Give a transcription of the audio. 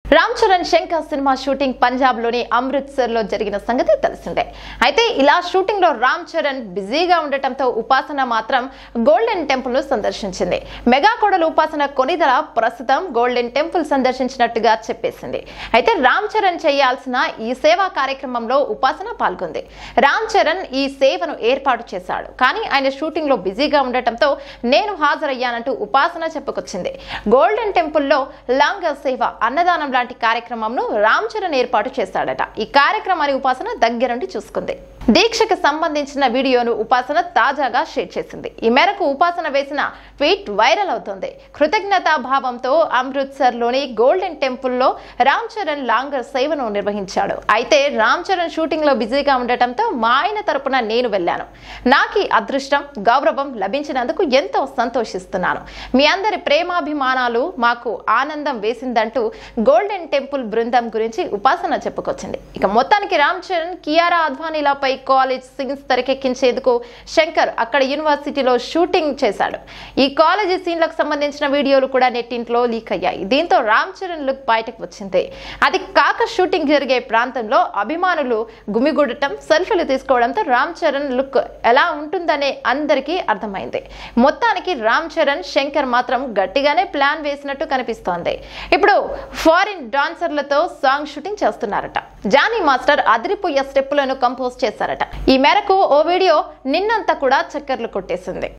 Ram Charan Shankar cinema shooting Punjab లోని అమృత్సర్ లో జరిగిన సంగతి తెలిసిందే అయితే ఇలా షూటింగ్ లో రామ్ చరణ్ బిజీగా ఉండటంతో ఉపాసన మాత్రం గోల్డెన్ టెంపుల్ ను సందర్శించింది మెగా కోడలు ఉపాసన కొనిదల ప్రస్తుతం గోల్డెన్ టెంపుల్ సందర్శించినట్టుగా చెప్పేసింది అయితే రామ్ చరణ్ చేయాల్సిన ఈ సేవా కార్యక్రమంలో ఉపాసన పాల్గొంది రామ్ చరణ్ ఈ సేవను ఏర్పాటు చేశాడు కానీ ఆయన షూటింగ్ లో బిజీగా ఉండటంతో నేను హాజరయ్యానంటూ ఉపాసన చెప్పుకొచ్చింది గోల్డెన్ టెంపుల్లో లాంగర్ సేవ అన్నదానం లాంటి కార్యక్రమంను రామ్ చరణ్ ఏర్పాటు చేశాడట ఈ కార్యక్రమాన్ని ఉపాసన దగ్గరుండి చూసుకుంది దీక్షకు సంబంధించిన వీడియోను ఉపాసన తాజాగా షేర్ చేసింది ఈ మేరకు ఉపాసన వేసిన ట్వీట్ వైరల్ అవుతోంది కృతజ్ఞతా భావంతో అమృత్సర్ లోని గోల్డెన్ టెంపుల్లో రామ్ చరణ్ లాంగర్ సేవను నిర్వహించాడు అయితే రామ్ చరణ్ షూటింగ్ లో బిజీగా ఉండటంతో మా ఆయన తరపున నేను వెళ్ళాను నాకు ఈ అదృష్టం గౌరవం లభించినందుకు ఎంతో సంతోషిస్తున్నాను మీ అందరి ప్రేమాభిమానాలు మాకు ఆనందం వేసిందంటూ గోల్డెన్ టెంపుల్ బృందం గురించి ఉపాసన చెప్పుకొచ్చింది ఇక మొత్తానికి రామ్ చరణ్ కియారా అద్వానీలపై కాలేజ్ సీన్స్ తెరకెక్కించేందుకు శంకర్ అక్కడ యూనివర్సిటీలో షూటింగ్ చేశాడు ఈ కాలేజీ సీన్లకు సంబంధించిన వీడియోలు కూడా నెట్టింట్లో లీక్ అయ్యాయి దీంతో రామ్ చరణ్ లుక్ బయటకు వచ్చింది అది కాక షూటింగ్ జరిగే ప్రాంతంలో అభిమానులు గుమిగూడటం సెల్ఫీలు తీసుకోవడంతో రామ్ చరణ్ లుక్ ఎలా ఉంటుందనే అందరికీ అర్థమైంది మొత్తానికి రామ్ చరణ్ శంకర్ మాత్రం గట్టిగానే ప్లాన్ వేసినట్టు కనిపిస్తోంది ఇప్పుడు ఫారిన్ డాన్సర్లతో సాంగ్ షూటింగ్ చేస్తున్నారట జానీ మాస్టర్ అదిరిపోయే స్టెప్పులను కంపోజ్ చేశారట ఈ మేరకు ఓ వీడియో నిన్నంతా కూడా చక్కర్లు కొట్టేసింది